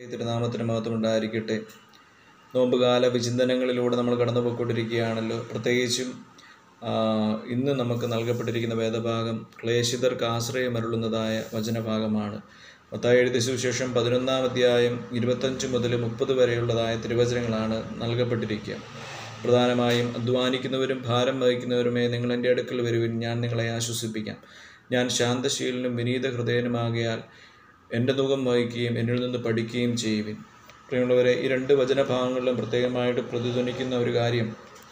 തിരുനാമത്തിന് മഹത്വം ഉണ്ടായിരിക്കട്ടെ നോമ്പുകാല വിചിന്തനങ്ങളിലൂടെ നമ്മൾ കടന്നു പോയിക്കൊണ്ടിരിക്കുകയാണല്ലോ പ്രത്യേകിച്ചും ആ, ഇന്ന് നമുക്ക് നൽകപ്പെട്ടിരിക്കുന്ന വേദഭാഗം ക്ലേശിതർക്ക് ആശ്രയമരുളുന്നതായ വചനഭാഗമാണ് മത്തായി എഴുതിയ സുവിശേഷം പതിനൊന്നാം അധ്യായം ഇരുപത്തഞ്ച് മുതൽ മുപ്പത് വരെയുള്ളതായ തിരുവചനങ്ങളാണ് നൽകപ്പെട്ടിരിക്കുക പ്രധാനമായും അധ്വാനിക്കുന്നവരും ഭാരം വഹിക്കുന്നവരുമേ നിങ്ങൾ എൻ്റെ അടുക്കൽ വരുവിൻ ഞാൻ നിങ്ങളെ ആശ്വസിപ്പിക്കാം ഞാൻ ശാന്തശീലനും വിനീത ഹൃദയനുമാകിയാൽ എൻ്റെ മുഖം വഹിക്കുകയും എന്നിൽ നിന്ന് പഠിക്കുകയും ചെയ്യുവിൻ പ്രിയമുള്ളവരെ ഈ രണ്ട് വചനഭാഗങ്ങളിലും പ്രത്യേകമായിട്ട് പ്രതിധ്വനിക്കുന്ന ഒരു കാര്യം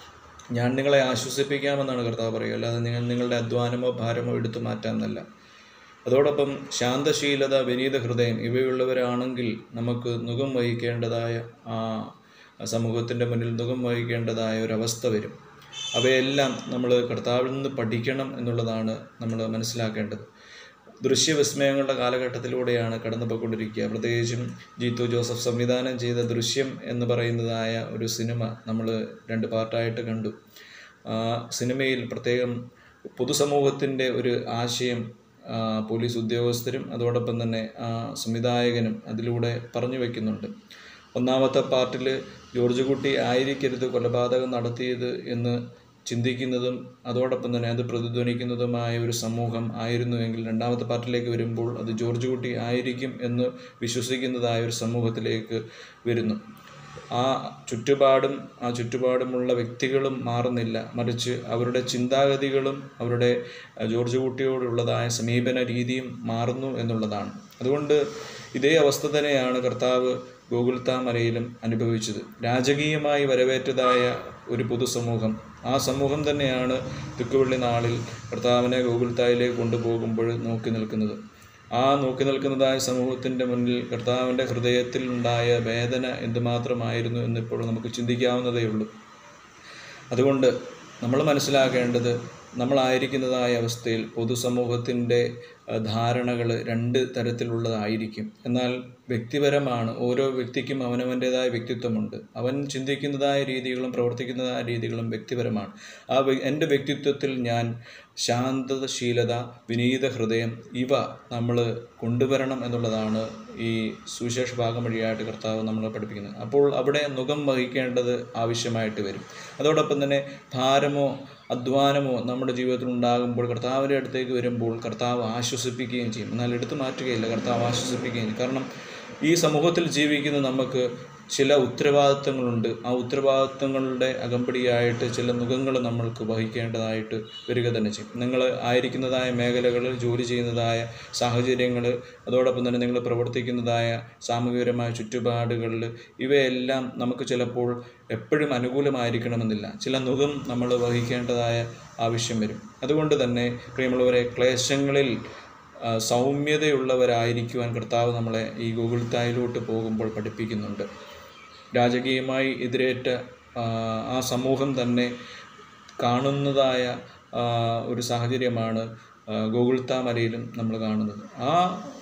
ഞാൻ നിങ്ങളെ ആശ്വസിപ്പിക്കാമെന്നാണ് കർത്താവ് പറയുക അല്ലാതെ നിങ്ങൾ നിങ്ങളുടെ അധ്വാനമോ ഭാരമോ എടുത്തു മാറ്റാമെന്നല്ല അതോടൊപ്പം ശാന്തശീലത വിനീത ഹൃദയം ഇവയുള്ളവരാണെങ്കിൽ നമുക്ക് മുഖം വഹിക്കേണ്ടതായ ആ സമൂഹത്തിൻ്റെ മുന്നിൽ മുഖം വഹിക്കേണ്ടതായ ഒരവസ്ഥ വരും അവയെല്ലാം നമ്മൾ കർത്താവിൽ നിന്ന് പഠിക്കണം എന്നുള്ളതാണ് നമ്മൾ മനസ്സിലാക്കേണ്ടത് ദൃശ്യവിസ്മയങ്ങളുടെ കാലഘട്ടത്തിലൂടെയാണ് കടന്നു പോയിക്കൊണ്ടിരിക്കുക പ്രത്യേകിച്ചും ജീത്തു ജോസഫ് സംവിധാനം ചെയ്ത ദൃശ്യം എന്ന് പറയുന്നതായ ഒരു സിനിമ നമ്മൾ രണ്ട് പാർട്ടായിട്ട് കണ്ടു ആ സിനിമയിൽ പ്രത്യേകം പൊതുസമൂഹത്തിൻ്റെ ഒരു ആശയം ആ, പോലീസ് ഉദ്യോഗസ്ഥരും അതോടൊപ്പം തന്നെ ആ, സംവിധായകനും അതിലൂടെ പറഞ്ഞു വയ്ക്കുന്നുണ്ട് ഒന്നാമത്തെ പാർട്ടിൽ ജോർജ് കുട്ടി ആയിരിക്കരുത് കൊലപാതകം നടത്തിയത് എന്ന് ചിന്തിക്കുന്നതും അതോടൊപ്പം തന്നെ അത് പ്രതിധ്വനിക്കുന്നതുമായ ഒരു സമൂഹം ആയിരുന്നുവെങ്കിൽ രണ്ടാമത്തെ പാർട്ടിലേക്ക് വരുമ്പോൾ അത് ജോർജ് കുട്ടി ആയിരിക്കും എന്ന് വിശ്വസിക്കുന്നതായ ഒരു സമൂഹത്തിലേക്ക് വരുന്നു ആ ചുറ്റുപാടും ആ ചുറ്റുപാടുമുള്ള വ്യക്തികളും മാറുന്നില്ല മറിച്ച് അവരുടെ ചിന്താഗതികളും അവരുടെ അഹ്, ജോർജ് കുട്ടിയോടുള്ളതായ സമീപന രീതിയും മാറുന്നു എന്നുള്ളതാണ് അതുകൊണ്ട് ഇതേ അവസ്ഥ തന്നെയാണ് കർത്താവ് ഗോകുൽത്താ മലയിലും അനുഭവിച്ചത് രാജകീയമായി വരവേറ്റതായ ഒരു പൊതുസമൂഹം ആ സമൂഹം തന്നെയാണ് തിക്കുവള്ളി നാളിൽ കർത്താവിനെ ഗോകുൽത്തായിലേക്ക് കൊണ്ടുപോകുമ്പോൾ നോക്കി നിൽക്കുന്നത് ആ നോക്കി നിൽക്കുന്നതായ സമൂഹത്തിൻ്റെ മുന്നിൽ കർത്താവിൻ്റെ ഹൃദയത്തിൽ ഉണ്ടായ വേദന എന്തുമാത്രമായിരുന്നു എന്നിപ്പോൾ നമുക്ക് ചിന്തിക്കാവുന്നതേ ഉള്ളൂ അതുകൊണ്ട് നമ്മൾ മനസ്സിലാക്കേണ്ടത് നമ്മളായിരിക്കുന്നതായ അവസ്ഥയിൽ പൊതുസമൂഹത്തിൻ്റെ ധാരണകൾ രണ്ട് തരത്തിലുള്ളതായിരിക്കും എന്നാൽ വ്യക്തിപരമാണ് ഓരോ വ്യക്തിക്കും അവനവൻ്റേതായ വ്യക്തിത്വമുണ്ട് അവൻ ചിന്തിക്കുന്നതായ രീതികളും പ്രവർത്തിക്കുന്നതായ രീതികളും വ്യക്തിപരമാണ് ആ വ്യ- എൻ്റെ വ്യക്തിത്വത്തിൽ ഞാൻ ശാന്തശീലത വിനീത ഹൃദയം ഇവ നമ്മൾ കൊണ്ടുവരണം എന്നുള്ളതാണ് ഈ സുവിശേഷ ഭാഗം വഴിയായിട്ട് കർത്താവ് നമ്മളെ പഠിപ്പിക്കുന്നത് അപ്പോൾ അവിടെ മുഖം വഹിക്കേണ്ടത് ആവശ്യമായിട്ട് വരും അതോടൊപ്പം തന്നെ ഭാരമോ അധ്വാനമോ നമ്മുടെ ജീവിതത്തിൽ ഉണ്ടാകുമ്പോൾ കർത്താവിൻ്റെ അടുത്തേക്ക് വരുമ്പോൾ കർത്താവ് ആശ്വസിപ്പിക്കുകയും ചെയ്യും എന്നാൽ എടുത്തു മാറ്റുകയില്ല കർത്താവ് ആശ്വസിപ്പിക്കുകയും ചെയ്യും കാരണം ഈ സമൂഹത്തിൽ ജീവിക്കുന്ന നമുക്ക് ചില ഉത്തരവാദിത്തങ്ങളുണ്ട് ആ ഉത്തരവാദിത്തങ്ങളുടെ അകമ്പടിയായിട്ട് ചില മുഖങ്ങൾ നമ്മൾക്ക് വഹിക്കേണ്ടതായിട്ട് വരിക തന്നെ ചെയ്യും നിങ്ങൾ ആയിരിക്കുന്നതായ മേഖലകളിൽ ജോലി ചെയ്യുന്നതായ സാഹചര്യങ്ങൾ അതോടൊപ്പം തന്നെ നിങ്ങൾ പ്രവർത്തിക്കുന്നതായ സാമൂഹികപരമായ ചുറ്റുപാടുകളിൽ ഇവയെല്ലാം നമുക്ക് ചിലപ്പോൾ എപ്പോഴും അനുകൂലമായിരിക്കണമെന്നില്ല ചില മുഖം നമ്മൾ വഹിക്കേണ്ടതായ ആവശ്യം വരും അതുകൊണ്ട് തന്നെ പ്രിയമുള്ളവരെ ക്ലേശങ്ങളിൽ ആ, സൗമ്യതയുള്ളവരായിരിക്കുവാൻ കർത്താവ് നമ്മളെ ഈ ഗൂഗിൾ തായിലോട്ട് പോകുമ്പോൾ പഠിപ്പിക്കുന്നുണ്ട് രാജകീയമായി എതിരേറ്റ ആ, ആ സമൂഹം തന്നെ കാണുന്നതായ ആ, ഒരു സാഹചര്യമാണ് ആ, ഗോകുൽത്താ മലയിലും നമ്മൾ കാണുന്നത് ആ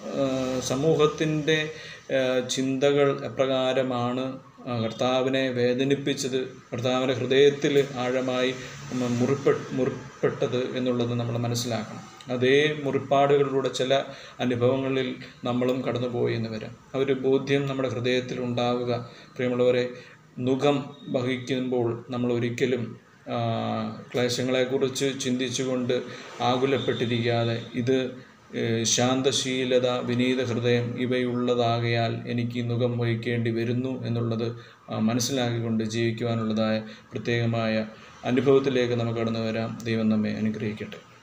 സമൂഹത്തിൻ്റെ ചിന്തകൾ എപ്രകാരമാണ് ആ, കർത്താവിനെ വേദനിപ്പിച്ചത് കർത്താവിൻ്റെ ഹൃദയത്തിൽ ആഴമായി മ- മുറിപ്പെ മുറിപ്പെട്ടത് എന്നുള്ളത് നമ്മൾ മനസ്സിലാക്കണം അതേ മുറിപ്പാടുകളിലൂടെ ചില അനുഭവങ്ങളിൽ നമ്മളും കടന്നുപോയി എന്ന് വരാം ആ ഒരു ബോധ്യം നമ്മുടെ ഹൃദയത്തിൽ ഉണ്ടാവുക പ്രിയമുള്ളവരെ മുഖം വഹിക്കുമ്പോൾ നമ്മൾ ഒരിക്കലും ആ, ക്ലേശങ്ങളെക്കുറിച്ച് ചിന്തിച്ചുകൊണ്ട് ആകുലപ്പെട്ടിരിക്കാതെ ഇത് ഏഹ്, ശാന്തശീലത വിനീത ഹൃദയം ഇവയുള്ളതാകയാൽ എനിക്ക് മുഖം വഹിക്കേണ്ടി വരുന്നു എന്നുള്ളത് ആ, മനസ്സിലാക്കിക്കൊണ്ട് ജീവിക്കുവാനുള്ളതായ പ്രത്യേകമായ അനുഭവത്തിലേക്ക് നമുക്ക് കടന്നു വരാം ദൈവം നമ്മെ അനുഗ്രഹിക്കട്ടെ